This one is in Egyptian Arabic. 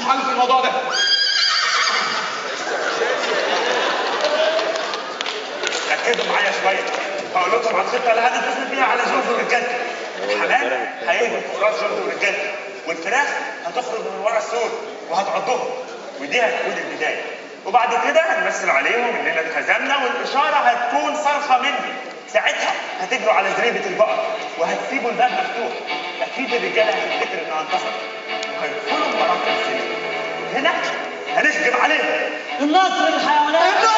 حل في الموضوع ده ركزوا معايا شويه هقول لكم على الخطه اللي هنتصل بيها على جورج ورجالته الحمام هيهجم فوق راس جورج ورجالته والفراخ هتخرج من ورا السور وهتعضهم ودي هتكون البدايه وبعد كده هنمثل عليهم اننا اتهزمنا والاشاره هتكون صرخه مني ساعتها هتجروا على زريبه البقر وهتسيبوا الباب مفتوح اكيد الرجاله هتفتكر انها انتصرت وهيدخلوا مراكب السجن هنا هنهجم عليهم النصر الحيوانات